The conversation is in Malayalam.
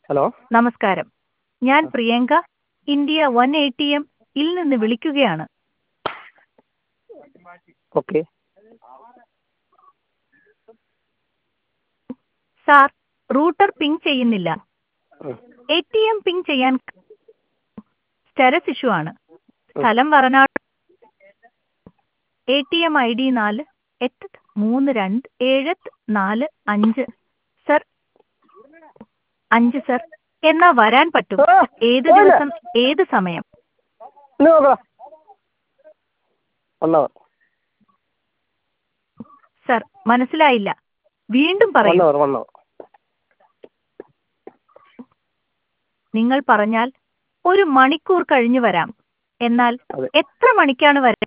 ഹലോ നമസ്കാരം ഞാൻ Priyanka India one A T M ഇൽ നിന്ന് വിളിക്കുകയാണ് ഓക്കെ സാർ റൂട്ടർ പിങ് ചെയ്യുന്നില്ല ഉം. എ ടി എം പിങ് ചെയ്യാൻ സ്റ്റെരസ് ഇഷ്യൂ ആണ് സ്ഥലം Varanad A T M I D നാല് എട്ട് മൂന്ന് രണ്ട് ഏഴ് നാല് അഞ്ച് സർ അഞ്ച് സർ എന്നാ വരാൻ പറ്റും ആ, ഏത് പോയില്ല. ദിവസം ഏത് സമയം ഇന്ന് നോക്കാം വന്നോ സർ മനസ്സിലായില്ല വീണ്ടും പറയൂ വന്നോ വന്നോ നിങ്ങൾ പറഞ്ഞാൽ ഒരു മണിക്കൂർ കഴിഞ്ഞു വരാം എന്നാൽ അതെ. എത്ര മണിക്കാണ് വരാൻ